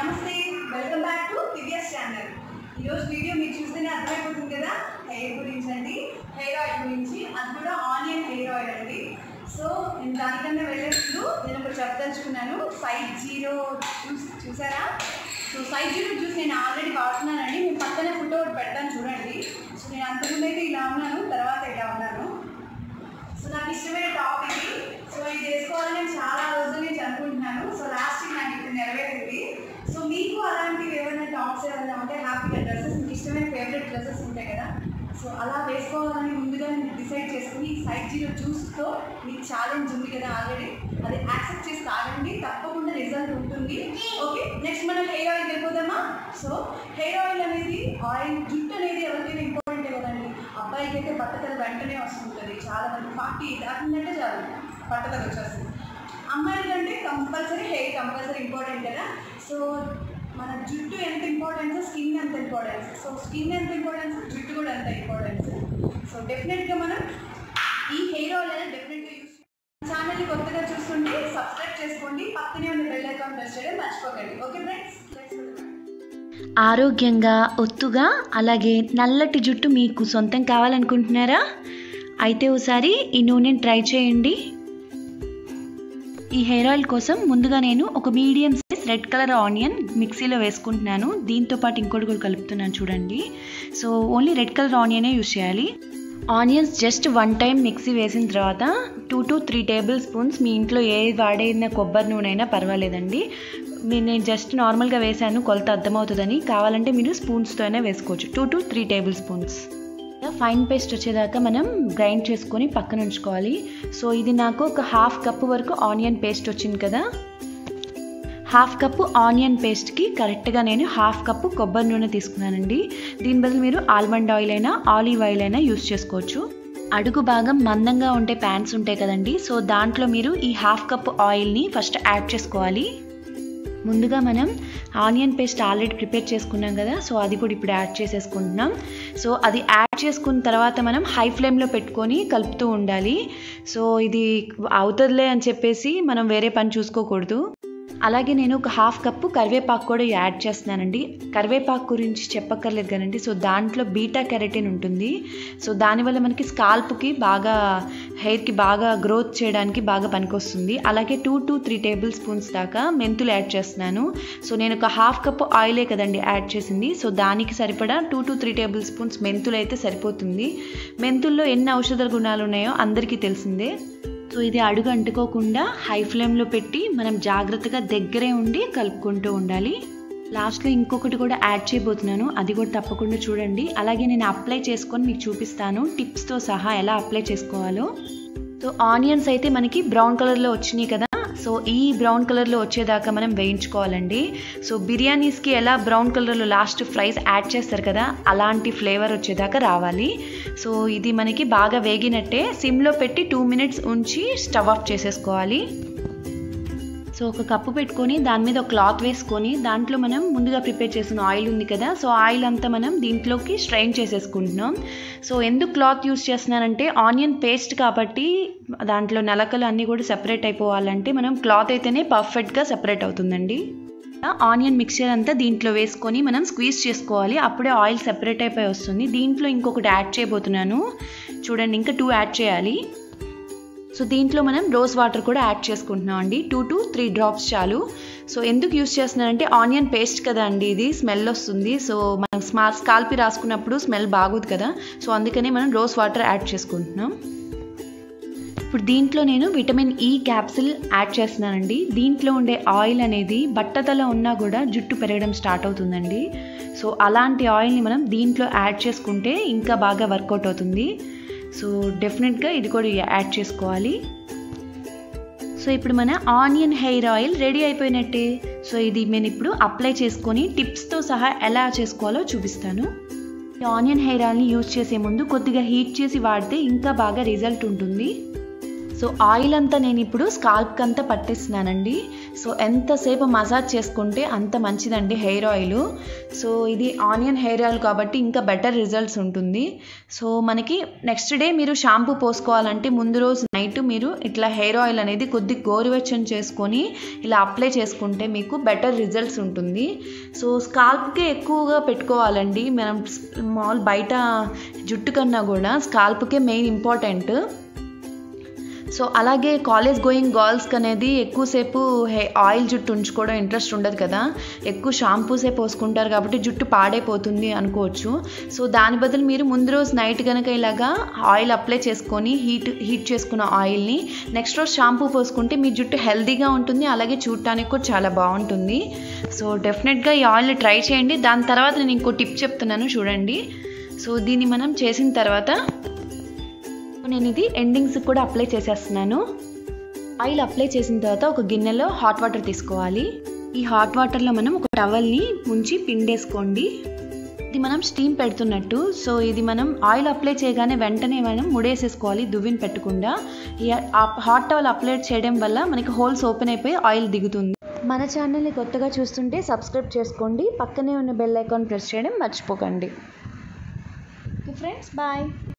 నమస్తే welcome back to Divya's channel ఈరోజు video మీరు చూస్తేనే అర్థమైపోతుంది కదా హెయిర్ గురించి అండి హెయిర్ ఆయిల్ గురించి అది కూడా ఆనియన్ హెయిర్ ఆయిల్ అండి సో నేను దానికన్నా వెళ్ళే ముందు నేను ఒకటి చెప్పదలుచుకున్నాను ఫైవ్ జీరో జ్యూస్ చూసారా సో ఫైవ్ జీరో జ్యూస్ నేను ఆల్రెడీ వాడుతున్నానండి నేను పక్కన ఫోటో ఒకటి పెడతాను చూడండి సో నేను అంతకుముందు అయితే ఇలా ఉన్నాను తర్వాత ఇలా ఉన్నాను సో నాకు ఇష్టమైన టాప్ ఇది సో ఇది వేసుకోవాలని నేను చాలా రోజుల నుంచి అనుకుంటున్నాను సో లాస్ట్ నాకు ఇప్పుడు నెరవేరింది సో మీకు అలాంటివి ఏమైనా టాప్స్ ఏమైనా ఉంటే హ్యాపీగా డ్రెస్సెస్ మీకు ఇష్టమైన ఫేవరెట్ డ్రెస్సెస్ ఉంటాయి కదా సో అలా వేసుకోవాలని ముందుగా నేను డిసైడ్ చేసుకుని ఈ సైడ్ జీరో జ్యూస్తో మీకు ఛాలెంజ్ ఉంది కదా ఆల్రెడీ అది యాక్సెప్ట్ చేసి తాగండి తప్పకుండా రిజల్ట్ ఉంటుంది ఓకే నెక్స్ట్ మనం హెయిర్ ఆయిల్ వెళ్ళిపోదామా సో హెయిర్ ఆయిల్ అనేది ఆయిల్ జుట్టు అనేది ఎవరికైనా ఇంపార్టెంటే కదండి అబ్బాయికి అయితే బట్టతల వెంటనే వస్తుంటుంది చాలా మంది ఫార్టీ దాటిందంటే చాలు బట్టతల వచ్చేస్తుంది అమ్మాయిలంటే కంపల్సరీ హెయిర్ కంపల్సరీ ఇంపార్టెంట్ కదా సో మన జుట్టు ఎంత ఇంపార్టెన్స్ స్కిన్ ఎంత ఇంపార్టెన్స్ సో స్కిన్ ఎంత ఇంపార్టెన్స్ జుట్టు కూడా అంత ఇంపార్టెన్స్ సో డెఫినెట్గా మనం ఈ హెయిర్ ఆయిల్ అనేది డెఫినెట్గా యూస్ ఛానల్ని కొత్తగా చూస్తుంటే సబ్స్క్రైబ్ చేసుకోండి పక్కనే ఉన్న బెల్ ఐకాన్ ప్రెస్ చేయడం మర్చిపోకండి ఓకే ఫ్రెండ్స్ ఆరోగ్యంగా ఒత్తుగా అలాగే నల్లటి జుట్టు మీకు సొంతం కావాలనుకుంటున్నారా అయితే ఒకసారి ఈ నూనెని ట్రై చేయండి ఈ హెయిర్ ఆయిల్ కోసం ముందుగా నేను ఒక medium size red colour onion మిక్సీలో వేసుకుంటున్నాను దీంతో పాటు ఇంకోటి కూడా కలుపుతున్నాను చూడండి సో ఓన్లీ రెడ్ కలర్ ఆనియనే యూస్ చేయాలి onions just one time mixie వేసిన తర్వాత two to three tablespoons మీ ఇంట్లో ఏ వాడైన కొబ్బరి నూనె అయినా పర్వాలేదండి మీ- నేను జస్ట్ నార్మల్గా వేసాను కొలత అర్థమవుతుందని కావాలంటే మీరు స్పూన్స్తో అయినా వేసుకోవచ్చు two to three tablespoons fine paste వచ్చేదాకా మనం గ్రైండ్ చేసుకొని పక్కన ఉంచుకోవాలి సో ఇది నాకు ఒక హాఫ్ కప్ వరకు ఆనియన్ పేస్ట్ వచ్చింది కదా హాఫ్ కప్పు ఆనియన్ పేస్ట్కి కరెక్ట్గా నేను హాఫ్ కప్పు కొబ్బరి నూనె తీసుకున్నానండి దీని బదులు మీరు ఆల్మండ్ ఆయిల్ అయినా ఆలివ్ ఆయిల్ అయినా యూస్ చేసుకోవచ్చు అడుగు భాగం మందంగా ఉండే ప్యాన్స్ ఉంటాయి కదండి సో దాంట్లో మీరు ఈ హాఫ్ కప్ ఆయిల్ని ఫస్ట్ యాడ్ చేసుకోవాలి ముందుగా మనం ఆనియన్ పేస్ట్ ఆల్రెడీ ప్రిపేర్ చేసుకున్నాం కదా సో అది కూడా ఇప్పుడు యాడ్ చేసేసుకుంటున్నాం సో అది యాడ్ చేసుకున్న తర్వాత మనం హై ఫ్లేమ్లో పెట్టుకొని కలుపుతూ ఉండాలి సో ఇది అవుతుందిలే అని చెప్పేసి మనం వేరే పని చూసుకోకూడదు అలాగే నేను ఒక హాఫ్ కప్పు కరివేపాకు కూడా యాడ్ చేస్తున్నానండి కరివేపాకు గురించి చెప్పక్కర్లేదు కదండి సో దాంట్లో బీటా కెరటిన్ ఉంటుంది సో దానివల్ల మనకి స్కాల్ప్కి బాగా హెయిర్కి బాగా గ్రోత్ చేయడానికి బాగా పనికొస్తుంది అలాగే two to three tablespoons దాకా మెంతులు యాడ్ చేస్తున్నాను సో నేను ఒక హాఫ్ కప్ ఆయిలే కదండి యాడ్ చేసింది సో దానికి సరిపడా two to three tablespoons మెంతులు అయితే సరిపోతుంది మెంతుల్లో ఎన్ని ఔషధ గుణాలు ఉన్నాయో అందరికీ తెలిసిందే సో ఇది అడుగు అంటుకోకుండా హై ఫ్లేమ్లో పెట్టి మనం జాగ్రత్తగా దగ్గరే ఉండి కలుపుకుంటూ ఉండాలి లాస్ట్లో ఇంకొకటి కూడా యాడ్ చేయబోతున్నాను అది కూడా తప్పకుండా చూడండి అలాగే నేను అప్లై చేసుకొని మీకు చూపిస్తాను టిప్స్తో సహా ఎలా అప్లై చేసుకోవాలో సో ఆనియన్స్ అయితే మనకి బ్రౌన్ కలర్లో వచ్చినాయి కదా సో ఈ బ్రౌన్ కలర్లో వచ్చేదాకా మనం వేయించుకోవాలండి సో బిర్యానీస్కి ఎలా బ్రౌన్ కలర్లో లాస్ట్ ఫ్రైస్ యాడ్ చేస్తారు కదా అలాంటి ఫ్లేవర్ వచ్చేదాకా రావాలి సో ఇది మనకి బాగా వేగినట్టే సిమ్లో పెట్టి టూ మినిట్స్ ఉంచి స్టవ్ ఆఫ్ చేసేసుకోవాలి సో ఒక కప్పు పెట్టుకొని దాని మీద ఒక క్లాత్ వేసుకొని దాంట్లో మనం ముందుగా ప్రిపేర్ చేసిన ఆయిల్ ఉంది కదా సో ఆయిల్ అంతా మనం దీంట్లోకి స్ట్రైన్ చేసేసుకుంటున్నాం సో ఎందుకు క్లాత్ యూస్ చేస్తున్నానంటే ఆనియన్ పేస్ట్ కాబట్టి దాంట్లో నలకలు అన్నీ కూడా సెపరేట్ అయిపోవాలంటే మనం క్లాత్ అయితేనే పర్ఫెక్ట్గా సెపరేట్ అవుతుందండి ఆనియన్ మిక్చర్ అంతా దీంట్లో వేసుకొని మనం స్క్వీజ్ చేసుకోవాలి అప్పుడే ఆయిల్ సెపరేట్ అయిపోయి వస్తుంది దీంట్లో ఇంకొకటి యాడ్ చేయబోతున్నాను చూడండి ఇంకా టూ యాడ్ చేయాలి సో దీంట్లో మనం రోజ్ వాటర్ కూడా యాడ్ చేసుకుంటున్నాం అండి టూ టు త్రీ డ్రాప్స్ చాలు సో ఎందుకు యూస్ చేస్తున్నానంటే ఆనియన్ పేస్ట్ కదా అండి ఇది స్మెల్ వస్తుంది సో మనం స్మా స్కాల్పి రాసుకున్నప్పుడు స్మెల్ బాగోదు కదా సో అందుకనే మనం రోజ్ వాటర్ యాడ్ చేసుకుంటున్నాం ఇప్పుడు దీంట్లో నేను విటమిన్ ఈ క్యాప్సిల్ యాడ్ చేస్తున్నానండి దీంట్లో ఉండే ఆయిల్ అనేది బట్టతల ఉన్నా కూడా జుట్టు పెరగడం స్టార్ట్ అవుతుందండి సో అలాంటి ఆయిల్ని మనం దీంట్లో యాడ్ చేసుకుంటే ఇంకా బాగా వర్కౌట్ అవుతుంది సో డెఫినెట్గా ఇది కూడా యాడ్ చేసుకోవాలి సో ఇప్పుడు మన ఆనియన్ హెయిర్ ఆయిల్ రెడీ అయిపోయినట్టే సో ఇది నేను ఇప్పుడు అప్లై చేసుకొని టిప్స్తో సహా ఎలా చేసుకోవాలో చూపిస్తాను ఈ ఆనియన్ హెయిర్ ఆయిల్ని యూజ్ చేసే ముందు కొద్దిగా హీట్ చేసి వాడితే ఇంకా బాగా రిజల్ట్ ఉంటుంది సో ఆయిల్ అంతా నేను ఇప్పుడు స్కాల్ప్కి అంతా పట్టిస్తున్నానండి సో ఎంతసేపు మసాజ్ చేసుకుంటే అంత మంచిదండి హెయిర్ ఆయిల్ సో ఇది ఆనియన్ హెయిర్ ఆయిల్ కాబట్టి ఇంకా బెటర్ రిజల్ట్స్ ఉంటుంది సో మనకి నెక్స్ట్ డే మీరు షాంపూ పోసుకోవాలంటే ముందు రోజు నైట్ మీరు ఇట్లా హెయిర్ ఆయిల్ అనేది కొద్ది గోరువెచ్చని చేసుకొని ఇలా అప్లై చేసుకుంటే మీకు బెటర్ రిజల్ట్స్ ఉంటుంది సో స్కాల్ప్కే ఎక్కువగా పెట్టుకోవాలండి మనం మామూలు బయట జుట్టు కన్నా కూడా స్కాల్ప్కే మెయిన్ ఇంపార్టెంట్ సో అలాగే కాలేజ్ గోయింగ్ గర్ల్స్కి అనేది ఎక్కువసేపు హే ఆయిల్ జుట్టు ఉంచుకోవడం ఇంట్రెస్ట్ ఉండదు కదా ఎక్కువ షాంపూసే పోసుకుంటారు కాబట్టి జుట్టు పాడైపోతుంది అనుకోవచ్చు సో దాని బదులు మీరు ముందు రోజు నైట్ కనుక ఇలాగా ఆయిల్ అప్లై చేసుకొని హీట్ హీట్ చేసుకున్న ఆయిల్ని నెక్స్ట్ రోజు షాంపూ పోసుకుంటే మీ జుట్టు హెల్తీగా ఉంటుంది అలాగే చూడటానికి కూడా చాలా బాగుంటుంది సో డెఫినెట్గా ఈ ఆయిల్ని ట్రై చేయండి దాని తర్వాత నేను ఇంకో టిప్ చెప్తున్నాను చూడండి సో దీన్ని మనం చేసిన తర్వాత నేను ఇది ఎండింగ్స్ కూడా అప్లై చేసేస్తున్నాను ఆయిల్ అప్లై చేసిన తర్వాత ఒక గిన్నెలో హాట్ వాటర్ తీసుకోవాలి ఈ హాట్ వాటర్లో మనం ఒక టవల్ని ముంచి పిండేసుకోండి ఇది మనం స్టీమ్ పెడుతున్నట్టు సో ఇది మనం ఆయిల్ అప్లై చేయగానే వెంటనే మనం ముడేసేసుకోవాలి దువ్విని పెట్టకుండా ఈ హాట్ టవల్ అప్లై చేయడం వల్ల మనకి హోల్స్ ఓపెన్ అయిపోయి ఆయిల్ దిగుతుంది మన ఛానల్ని కొత్తగా చూస్తుంటే సబ్స్క్రైబ్ చేసుకోండి పక్కనే ఉన్న బెల్ ఐకాన్ ప్రెస్ చేయడం మర్చిపోకండి ఫ్రెండ్స్ బాయ్